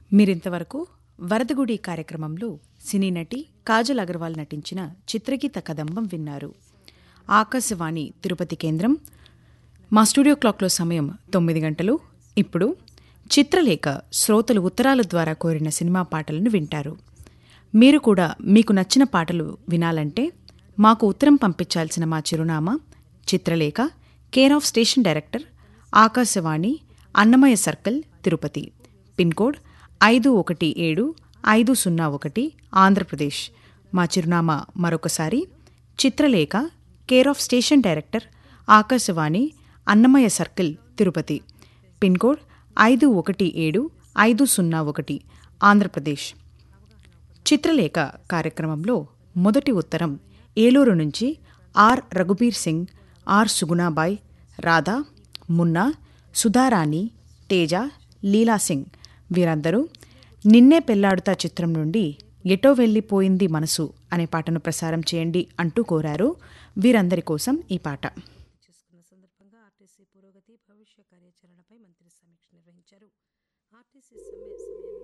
మీరింతవరకు వరదగుడి కార్యక్రమంలో సినీ నటి కాజల్ అగర్వాల్ నటించిన చిత్రగీత కదంబం విన్నారు ఆకాశవాణి తిరుపతి కేంద్రం మా స్టూడియో క్లాక్లో సమయం తొమ్మిది గంటలు ఇప్పుడు చిత్రలేఖ శ్రోతలు ఉత్తరాల ద్వారా కోరిన సినిమా పాటలను వింటారు మీరు కూడా మీకు నచ్చిన పాటలు వినాలంటే మాకు ఉత్తరం పంపించాల్సిన మా చిరునామా Chitralekha care of station director Akashvani Annamayya circle Tirupati pin code ఐదు ఒకటి ఏడు ఐదు సున్నా ఒకటి ఆంధ్రప్రదేశ్ మా చిరునామా మరొకసారి Chitralekha care of station director Akashvani Annamayya circle Tirupati pin code ఐదు ఒకటి ఏడు ఐదు సున్నా ఒకటి ఆంధ్రప్రదేశ్ చిత్రలేఖ కార్యక్రమంలో మొదటి ఉత్తరం ఏలూరు నుంచి ఆర్ రఘుబీర్ సింగ్ ఆర్ సుగుణాబాయ్ రాధా మున్నా సుధారాణి తేజ లీలా సింగ్ వీరందరూ నిన్నే పెళ్లాడుతా చిత్రం నుండి ఎటో వెళ్ళిపోయింది మనసు అనే పాటను ప్రసారం చేయండి అంటూ కోరారు వీరందరి కోసం ఈ పాట చేసుకున్న సందర్భంగా ఆర్టీసీ పురోగతి భవిష్య కార్యాచరణపై మంత్రి సమీక్ష నిర్వహించారు ఆర్టీసీ సమ్మె సమయంలో